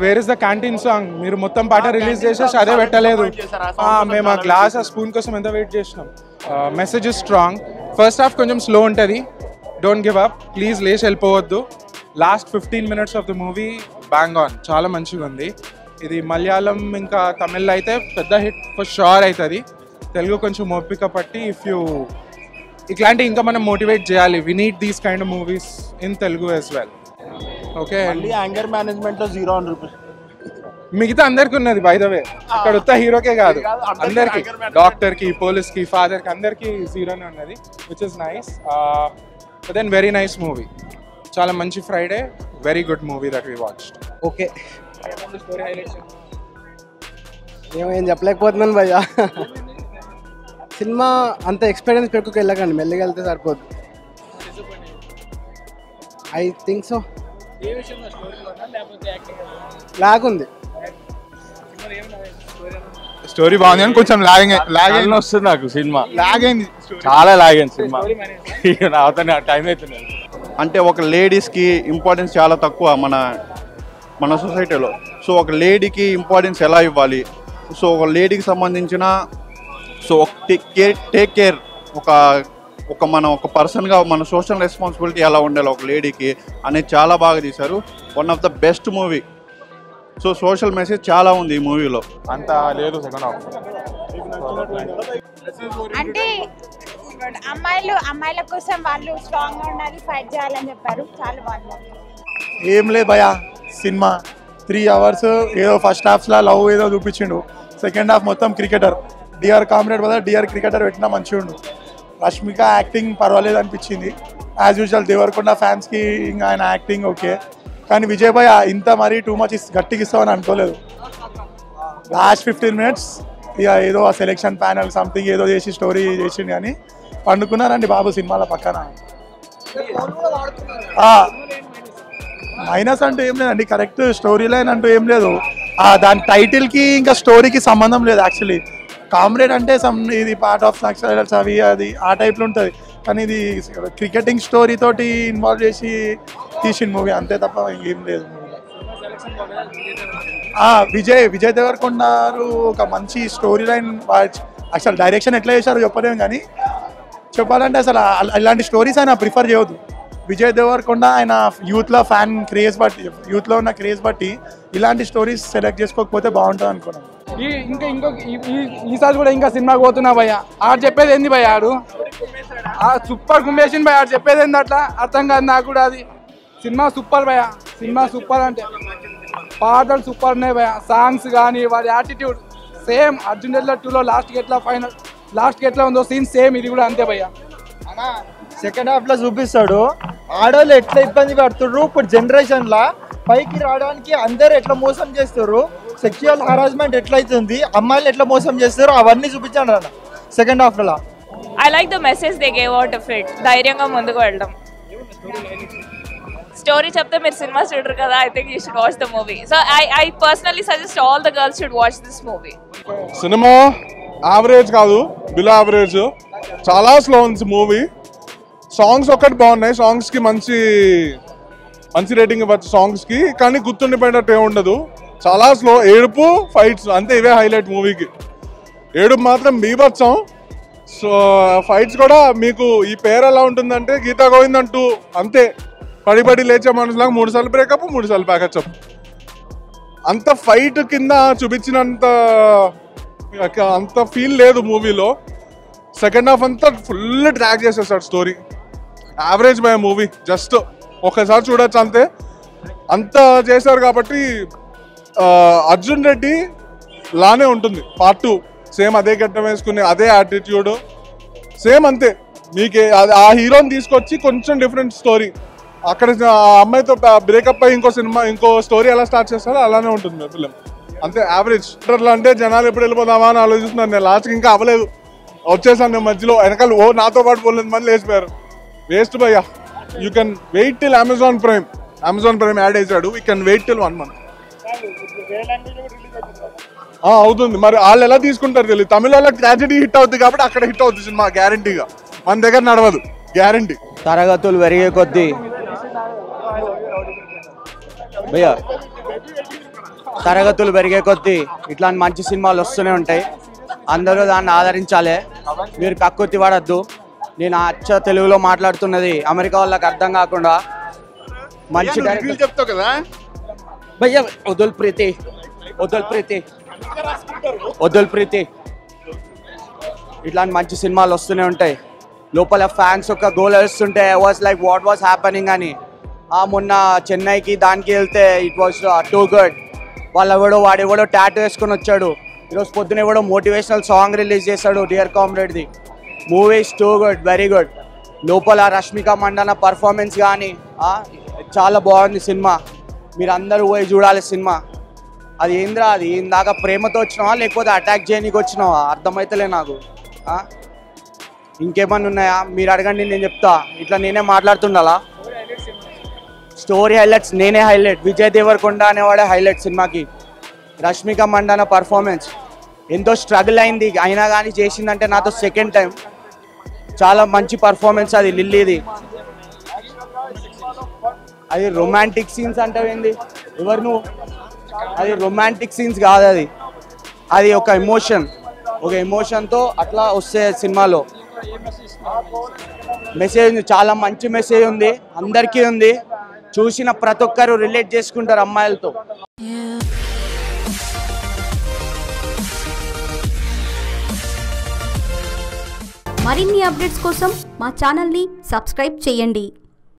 Wear is the canteen song మీరు మొత్తం పాట రిలీజ్ చేసేసి అదే పెట్టలేదు ఆ, మేము ఆ గ్లాస్ ఆ స్పూన్ కోసం ఎంత వెయిట్ చేసినాం message is strong first half కొంచెం స్లో ఉంటుంది డోంట్ గివ్ అప్ ప్లీజ్ లేచి వెళ్ళిపోవద్దు last fifteen minutes of the movie bang on చాలా మంచిగా ఉంది ఇది మలయాళం ఇంకా తమిళ్ అయితే పెద్ద హిట్ ఫర్ షూర్ అవుతుంది తెలుగు కొంచెం ఓపిక పట్టి ఇఫ్ యూ ఇట్లాంటి ఇంకా మనం మోటివేట్ చేయాలి we need these kind movies in Telugu as well okay మళ్ళీ యాంగర్ మేనేజ్మెంట్ లో జీరో అని రూపీస్ మిగతా అందరికి ఉన్నది బై ద వే ఇక్కడ ఉత్త హీరోకే కాదు అందరికి డాక్టర్ కి పోలీస్ కి ఫాదర్ కి అందరికి జీరోనే ఉన్నది which is nice then very nice movie చాలా మంచి Friday very good movie that we watch okay ఏమో ఏం చెప్పలేకపోతున్నాను భయ్యా సినిమా అంత ఎక్స్పీరియన్స్ పెట్టుకు వెళ్ళకండి మెల్లిగా వెళ్తే సరిపోద్ది ఐ థింక్ సో లాగుంది స్టోరీ బాగుంది కానీ కొంచెం లాగింగ్ లాగింగ్ వస్తుంది నాకు సినిమా లాగ్ అయింది చాలా లాగింది సినిమా అవుతాను టైం అవుతుంది అంటే ఒక లేడీస్కి ఇంపార్టెన్స్ చాలా తక్కువ మన మన సొసైటీలో సో ఒక లేడీకి ఇంపార్టెన్స్ ఎలా ఇవ్వాలి సో ఒక లేడీకి సంబంధించిన so take care take care ఒక ఒక మన ఒక పర్సన్గా మన సోషల్ రెస్పాన్సిబిలిటీ ఎలా ఉండాలి ఒక లేడీకి అనేది చాలా బాగా తీశారు one of the best movie so social message చాలా ఉంది ఈ మూవీలో అంత లేదు సెకండ్ హాఫ్ అంటే అమ్మాయిలు అమ్మాయిల కోసం వాళ్ళు స్ట్రాంగ్ గా ఉండాలి ఫైట్ చేయాలని చెప్పారు చాలా బాగుంది ఏం లేదు భయ సినిమా త్రీ అవర్స్ ఏదో ఫస్ట్ హాఫ్స్లో లవ్ ఏదో చూపించిండు సెకండ్ హాఫ్ మొత్తం క్రికెటర్ డిఆర్ కామ్రేడ్ వల్ల డిఆర్ క్రికెటర్ పెట్టినా మంచిగా ఉండు రష్మిక యాక్టింగ్ పర్వాలేదు అనిపించింది యాజ్ యూజువల్ దేవరకొండ ఫ్యాన్స్కి ఇంకా ఆయన యాక్టింగ్ ఓకే కానీ విజయ్ భయ ఇంత మరీ టూ మచ్ గట్టిగా ఇస్తామని అనుకోలేదు లాస్ట్ ఫిఫ్టీన్ మినిట్స్ ఇక ఏదో ఆ సెలెక్షన్ ప్యానల్ సంథింగ్ ఏదో చేసి స్టోరీ చేసిండు కానీ పండుకున్నారండి బాబు సినిమాల పక్కన మైనస్ అంటూ ఏం లేదండి కరెక్ట్ స్టోరీ లైన్ అంటూ ఏం లేదు ఆ దాని టైటిల్ కి ఇంకా స్టోరీకి సంబంధం లేదు యాక్చువల్లీ కామ్రేడ్ అంటే సమ్ ఇది పార్ట్ ఆఫ్ నక్సలైట్స్ అవి అది ఆ టైప్లో ఉంటుంది కానీ ఇది క్రికెటింగ్ స్టోరీ తోటి ఇన్వాల్వ్ చేసి తీసిన మూవీ అంతే తప్ప ఏం లేదు ఆ, విజయ్ విజయ్ దేవరకొండారు ఒక మంచి స్టోరీ లైన్ అసలు డైరెక్షన్ ఎట్లా చేశారో చెప్పలేము కానీ చెప్పాలంటే అసలు అల- ఇలాంటి స్టోరీస్ ఆయన ప్రిఫర్ చేయవద్దు విజయ్ దేవరకొండ ఆయన యూత్లో ఫ్యాన్ క్రేజ్ బట్టి యూత్లో ఉన్న క్రేజ్ బట్టి ఇలాంటి స్టోరీస్ సెలెక్ట్ చేసుకోకపోతే బాగుంటుంది అనుకున్నాను ఈ ఇంకా ఇంకో ఈ- ఈ- ఈసారి కూడా ఇంకా సినిమాకి పోతున్నా భయ్య ఆడు చెప్పేది ఏంది భయ్య ఆడు ఆ సూపర్ కుమ్మేషన్ భయ్య ఆడు చెప్పేది ఏంది అట్లా అర్థం కాదు నాకు కూడా అది సినిమా సూపర్ భయ్య సినిమా సూపర్ అంటే పాటలు సూపర్ ఉన్నాయి భయ్య సాంగ్స్ కానీ వాడి యాటిట్యూడ్ సేమ్ అర్జున్ రెడ్ల టూలో లాస్ట్కి ఎట్లా ఫైనల్ లాస్ట్కి ఎట్లా ఉందో సీన్ సేమ్ ఇది కూడా అంతే భయ్య సెకండ్ హాఫ్ లో చూపిస్తాడు ఆడవాళ్ళు ఎట్లా ఇబ్బంది పడుతుర్రు ఇప్పుడు జనరేషన్ లా పైకి రావడానికి అందరు ఎట్లా మోసం చేస్తారు సెక్షువల్ హరాస్మెంట్ ఎట్లయితుంది అమ్మాయిలు ఎట్లా మోసం చేస్తారు అవన్నీ చూపించాడు అన్న సెకండ్ హాఫ్ లో I like the message they gave out of it ధైర్యంగా ముందుకు వెళ్ళడం స్టోరీ చెప్తే మీరు సినిమా చూడరు కదా I think you should watch the movie so I I personally suggest all the girls should watch this movie సినిమా యావరేజ్ కాదు బిలో యావరేజ్ చాలా స్లో ఉంది మూవీ సాంగ్స్ ఒక్కటి బాగున్నాయి సాంగ్స్ కి మంచి మంచి రేటింగ్ ఇవ్వచ్చు సాంగ్స్ కి కానీ గుర్తుండిపోయినట్టు ఏమి ఉండదు చాలా స్లో ఏడుపు ఫైట్స్ అంతే ఇవే హైలైట్ మూవీకి ఏడుపు మాత్రం బీభత్సం సో ఫైట్స్ కూడా మీకు ఈ పేరు ఎలా ఉంటుందంటే గీతా గోవింద్ అంటూ అంతే పడి పడి లేచే మనుషులాగా మూడు సార్లు బ్రేకప్ మూడు సార్లు ప్యాకప్ అంత ఫైట్ కింద చూపించినంత అంత ఫీల్ లేదు మూవీలో సెకండ్ హాఫ్ అంతా ఫుల్ ట్రాక్ చేసేసాడు స్టోరీ యావరేజ్ బై మూవీ జస్ట్ ఒకసారి చూడొచ్చు అంతే అంత చేశారు కాబట్టి ఆ, అర్జున్ రెడ్డి లానే ఉంటుంది పార్ట్ టూ సేమ్ అదే గడ్డం వేసుకునే అదే యాటిట్యూడ్ సేమ్ అంతే మీకే అది- ఆ హీరోని తీసుకొచ్చి కొంచెం డిఫరెంట్ స్టోరీ అక్కడ ఆ అమ్మాయితో బ్రేకప్ అయ్యి ఇంకో సినిమా ఇంకో స్టోరీ ఎలా స్టార్ట్ చేస్తారో అలానే ఉంటుంది ఫిలిం అంతే యావరేజ్ థియేటర్లో అంటే జనాలు ఎప్పుడు వెళ్ళిపోదామా అని ఆలోచిస్తున్నాను నేను లాస్ట్కి ఇంకా అవ్వలేదు వచ్చేసాను నేను మధ్యలో వెనకాల ఓ నాతో పాటు పోలేదు మంది లేచిపోయారు వేస్ట్ భయ్యా you can wait till Amazon Prime Amazon Prime add చేశాడు you can wait till one month అవుతుంది మరి వాళ్ళు ఎలా తీసుకుంటారు తెలియదు తమిళ వాళ్ళకి ట్రాజడీ హిట్ అవుతుంది కాబట్టి అక్కడ హిట్ అవుతుంది సినిమా గ్యారంటీగా మన దగ్గర నడవదు గ్యారంటీ తరగతులు పెరిగే కొద్దీ భయ్యా తరగతులు పెరిగే కొద్దీ ఇట్లాంటి మంచి సినిమాలు వస్తూనే ఉంటాయి అందరూ దాన్ని ఆదరించాలి మీరు కక్కుర్తి పడద్దు నేను అచ్చ తెలుగులో మాట్లాడుతున్నది అమెరికా వాళ్ళకి అర్థం కాకుండా మంచి డైరెక్టర్ చెప్తావు కదా భయ్య వదుల్ ప్రీతి వదుల్ ప్రీతి వదుల్ ప్రీతి ఇట్లాంటి మంచి సినిమాలు వస్తూనే ఉంటాయి లోపల ఫ్యాన్స్ ఒక గోల్ వేస్తుంటే was like what was happening అని ఆ మొన్న చెన్నైకి దానికి వెళ్తే ఇట్ వాజ్ టూ గుడ్ వాళ్ళు ఎవడో వాడు ఎవడో టాటూ వేసుకొని వచ్చాడు ఈరోజు పొద్దున ఎవడో మోటివేషనల్ సాంగ్ రిలీజ్ చేశాడు డియర్ కామ్రేడ్ది movies too good very good లోపల రష్మిక మండన పర్ఫార్మెన్స్ కానీ చాలా బాగుంది సినిమా మీరు అందరూ పోయి చూడాలి సినిమా అది ఏంద్రా అది ఇందాక ప్రేమతో వచ్చినావా లేకపోతే అటాక్ చేయనీకి వచ్చినావా అర్థమైతలే నాకు ఆ? ఇంకేమన్నా ఉన్నాయా మీరు అడగండి నేను చెప్తా ఇట్లా నేనే మాట్లాడుతుండాలా స్టోరీ హైలైట్స్ నేనే హైలైట్ విజయ్ దేవరకొండ అనేవాడే హైలైట్ సినిమాకి రష్మిక మండన పర్ఫార్మెన్స్ ఎంతో స్ట్రగుల్ అయింది అయినా కానీ చేసిందంటే నాతో సెకండ్ టైం చాలా మంచి పర్ఫార్మెన్స్ అది లిల్లీది అది రొమాంటిక్ సీన్స్ అంటావేంది ఎవరు నువ్వు అది రొమాంటిక్ సీన్స్ కాదు అది అది ఒక ఎమోషన్ ఒక ఎమోషన్తో అట్లా వస్తే సినిమాలో మెసేజ్ చాలా మంచి మెసేజ్ ఉంది అందరికీ ఉంది చూసిన ప్రతి ఒక్కరు రిలేట్ చేసుకుంటారు అమ్మాయిలతో మరిన్ని అప్డేట్స్ కోసం మా ఛానల్ని సబ్స్క్రైబ్ చేయండి